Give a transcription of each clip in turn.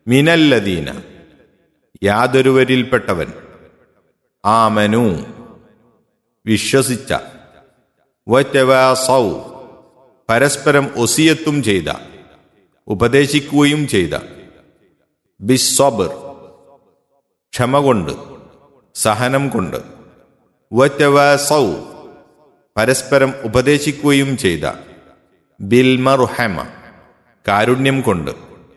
മിനല്ലദീന യാതൊരുവരിൽപ്പെട്ടവൻ ആമനു വിശ്വസിച്ച വറ്റവാസൗ പരസ്പരം ഒസിയത്തും ചെയ്ത ഉപദേശിക്കുകയും ചെയ്ത ബിസ്വബർ ക്ഷമ കൊണ്ട് സഹനം കൊണ്ട് വറ്റവാസൗ പരസ്പരം ഉപദേശിക്കുകയും ചെയ്ത ബിൽമറുഹമ കാരുണ്യം കൊണ്ട്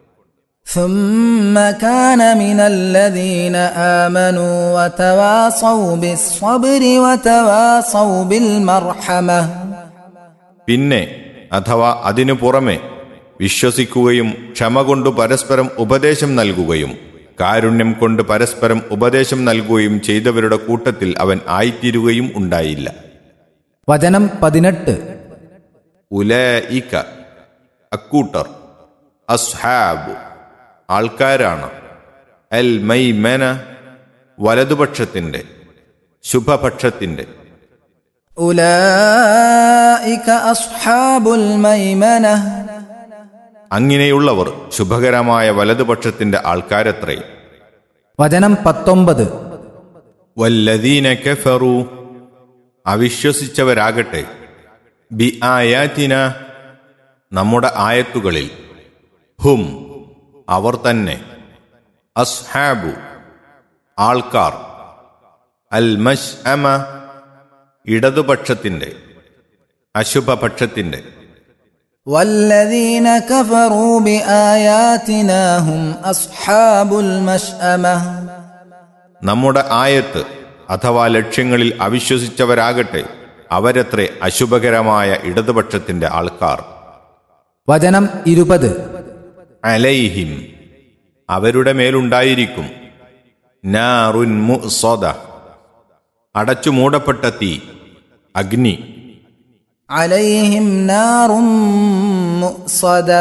ثم كان من الذين آمنوا وتواصوا بالصبر وتواصوا بالمرحمة പിന്നെ അഥവാ അതിനു പുറമെ വിശ്വസിക്കുകയും ക്ഷമ കൊണ്ട് പരസ്പരം ഉപദേശം നൽകുകയും കാരുണ്യം കൊണ്ട് പരസ്പരം ഉപദേശം നൽകുകയും ചെയ്തവരുടെ കൂട്ടത്തിൽ അവൻ ആയിത്തീരുകയും ഉണ്ടായില്ല വചനം പതിനെട്ട് ഉലയിക്ക അക്കൂട്ടർ അസ്ഹാബ് ആൾക്കാരാണ് അൽ മൈമന വലതുപക്ഷത്തിന്റെ ശുഭപക്ഷത്തിന്റെ أولئك أصحاب الميمنة അങ്ങനെയുള്ളവർ ശുഭകരമായ വലതുപക്ഷത്തിന്റെ ആൾക്കാരത്രേ വചനം പത്തൊമ്പത് വല്ലദീന കഫറു അവിശ്വസിച്ചവരാകട്ടെ ബി ആയാത്തിന നമ്മുടെ ആയത്തുകളിൽ ഹും അവർ തന്നെ അസ്ഹാബു ആൾക്കാർ അൽ മഷ് അമ ഇടതുപക്ഷത്തിന്റെ അശുഭപക്ഷത്തിന്റെ والذين كفروا بآياتنا هم أصحاب المشأمة നമ്മുടെ ആയത്ത് അഥവാ ലക്ഷ്യങ്ങളിൽ അവിശ്വസിച്ചവരാകട്ടെ അവരത്രേ അശുഭകരമായ ഇടതുപക്ഷത്തിന്റെ ആൾക്കാർ വചനം ഇരുപത് അലൈഹിം അവരുടെ മേലുണ്ടായിരിക്കും നാറുൻ മുഅ്സദ അടച്ചു മൂടപ്പെട്ട തീ അഗ്നി عليهم نار مؤصدة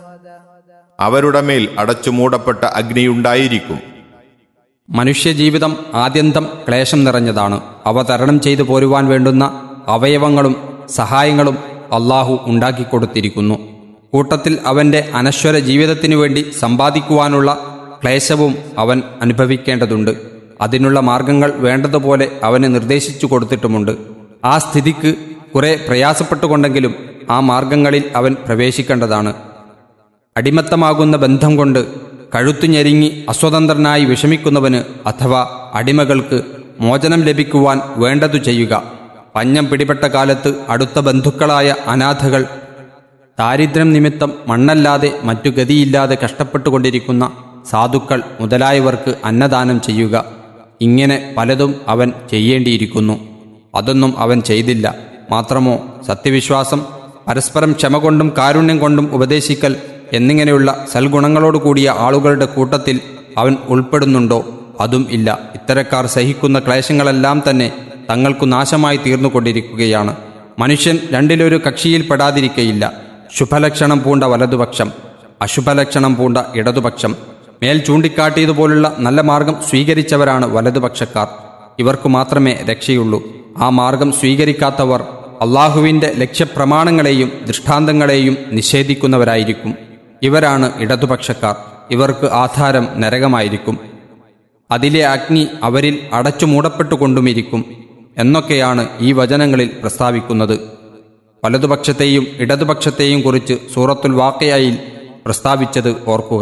അവരുടെ മേൽ അടച്ചു മൂടപ്പെട്ട അഗ്നിയുണ്ടായിരിക്കും മനുഷ്യജീവിതം ആദ്യന്തം ക്ലേശം നിറഞ്ഞതാണ് അവ തരണം ചെയ്തു പോരുവാൻ വേണ്ടുന്ന അവയവങ്ങളും സഹായങ്ങളും അള്ളാഹു ഉണ്ടാക്കിക്കൊടുത്തിരിക്കുന്നു കൂട്ടത്തിൽ അവൻ്റെ അനശ്വര ജീവിതത്തിനു വേണ്ടി സമ്പാദിക്കുവാനുള്ള ക്ലേശവും അവൻ അനുഭവിക്കേണ്ടതുണ്ട് അതിനുള്ള മാർഗങ്ങൾ വേണ്ടതുപോലെ അവന് നിർദ്ദേശിച്ചു കൊടുത്തിട്ടുമുണ്ട് ആ സ്ഥിതിക്ക് കുറെ പ്രയാസപ്പെട്ടുകൊണ്ടെങ്കിലും ആ മാർഗങ്ങളിൽ അവൻ പ്രവേശിക്കേണ്ടതാണ് അടിമത്തമാകുന്ന ബന്ധം കൊണ്ട് കഴുത്തു ഞെരുങ്ങി അസ്വതന്ത്രനായി വിഷമിക്കുന്നവന് അഥവാ അടിമകൾക്ക് മോചനം ലഭിക്കുവാൻ വേണ്ടതു ചെയ്യുക പഞ്ഞം പിടിപെട്ട കാലത്ത് അടുത്ത ബന്ധുക്കളായ അനാഥകൾ ദാരിദ്ര്യം നിമിത്തം മണ്ണല്ലാതെ മറ്റു ഗതിയില്ലാതെ കഷ്ടപ്പെട്ടുകൊണ്ടിരിക്കുന്ന സാധുക്കൾ മുതലായവർക്ക് അന്നദാനം ചെയ്യുക ഇങ്ങനെ പലതും അവൻ ചെയ്യേണ്ടിയിരിക്കുന്നു അതൊന്നും അവൻ ചെയ്തില്ല മാത്രമോ സത്യവിശ്വാസം പരസ്പരം ക്ഷമ കൊണ്ടും കാരുണ്യം കൊണ്ടും ഉപദേശിക്കൽ എന്നിങ്ങനെയുള്ള സൽഗുണങ്ങളോട് കൂടിയ ആളുകളുടെ കൂട്ടത്തിൽ അവൻ ഉൾപ്പെടുന്നുണ്ടോ അതും ഇല്ല ഇത്തരക്കാർ സഹിക്കുന്ന ക്ലേശങ്ങളെല്ലാം തന്നെ തങ്ങൾക്കു നാശമായി തീർന്നുകൊണ്ടിരിക്കുകയാണ് മനുഷ്യൻ രണ്ടിലൊരു കക്ഷിയിൽ പെടാതിരിക്കയില്ല ശുഭലക്ഷണം പൂണ്ട വലതുപക്ഷം അശുഭലക്ഷണം പൂണ്ട ഇടതുപക്ഷം മേൽ ചൂണ്ടിക്കാട്ടിയതുപോലുള്ള നല്ല മാർഗം സ്വീകരിച്ചവരാണ് വലതുപക്ഷക്കാർ ഇവർക്കു മാത്രമേ രക്ഷയുള്ളൂ ആ മാർഗം സ്വീകരിക്കാത്തവർ അള്ളാഹുവിൻ്റെ ലക്ഷ്യപ്രമാണങ്ങളെയും ദൃഷ്ടാന്തങ്ങളെയും നിഷേധിക്കുന്നവരായിരിക്കും ഇവരാണ് ഇടതുപക്ഷക്കാർ ഇവർക്ക് ആധാരം നരകമായിരിക്കും അതിലെ അഗ്നി അവരിൽ അടച്ചു മൂടപ്പെട്ടുകൊണ്ടുമിരിക്കും എന്നൊക്കെയാണ് ഈ വചനങ്ങളിൽ പ്രസ്താവിക്കുന്നത് വലതുപക്ഷത്തെയും ഇടതുപക്ഷത്തെയും കുറിച്ച് സൂറത്തുൽ വാക്കയായിൽ പ്രസ്താവിച്ചത് ഓർക്കുക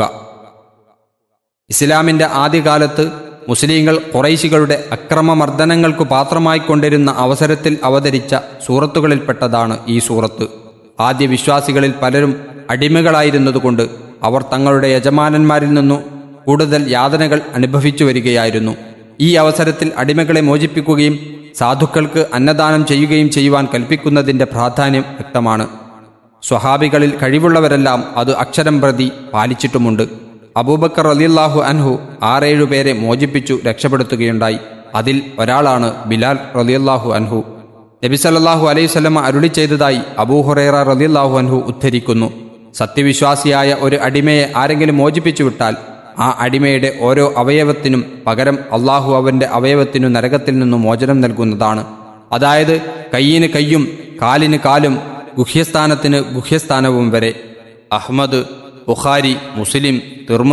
ഇസ്ലാമിന്റെ ആദ്യകാലത്ത് മുസ്ലിങ്ങൾ കുറൈശികളുടെ അക്രമമർദ്ദനങ്ങൾക്കു പാത്രമായിക്കൊണ്ടിരുന്ന അവസരത്തിൽ അവതരിച്ച സൂറത്തുകളിൽപ്പെട്ടതാണ് ഈ സൂറത്ത് ആദ്യ വിശ്വാസികളിൽ പലരും അടിമകളായിരുന്നതുകൊണ്ട് അവർ തങ്ങളുടെ യജമാനന്മാരിൽ നിന്നു കൂടുതൽ യാതനകൾ അനുഭവിച്ചു വരികയായിരുന്നു ഈ അവസരത്തിൽ അടിമകളെ മോചിപ്പിക്കുകയും സാധുക്കൾക്ക് അന്നദാനം ചെയ്യുകയും ചെയ്യുവാൻ കൽപ്പിക്കുന്നതിന്റെ പ്രാധാന്യം വ്യക്തമാണ് സ്വഹാബികളിൽ കഴിവുള്ളവരെല്ലാം അത് അക്ഷരം പ്രതി പാലിച്ചിട്ടുമുണ്ട് അബൂബക്കർ റലിയല്ലാഹു അൻഹു ആറേഴു പേരെ മോചിപ്പിച്ചു രക്ഷപ്പെടുത്തുകയുണ്ടായി അതിൽ ഒരാളാണ് ബിലാൽ റലിയല്ലാഹു അൻഹു നബി സല്ലല്ലാഹു അലൈഹി സ്വലമ അരുളി ചെയ്തതായി അബൂഹുറൈറ റലിയല്ലാഹു അൻഹു ഉദ്ധരിക്കുന്നു സത്യവിശ്വാസിയായ ഒരു അടിമയെ ആരെങ്കിലും മോചിപ്പിച്ചു വിട്ടാൽ ആ അടിമയുടെ ഓരോ അവയവത്തിനും പകരം അള്ളാഹു അവന്റെ അവയവത്തിനു നരകത്തിൽ നിന്നും മോചനം നൽകുന്നതാണ് അതായത് കയ്യിന് കയ്യും കാലിന് കാലും ഗുഹ്യസ്ഥാനത്തിന് ഗുഹ്യസ്ഥാനവും വരെ അഹ്മദ് ബുഖാരി മുസ്ലിം തിർമ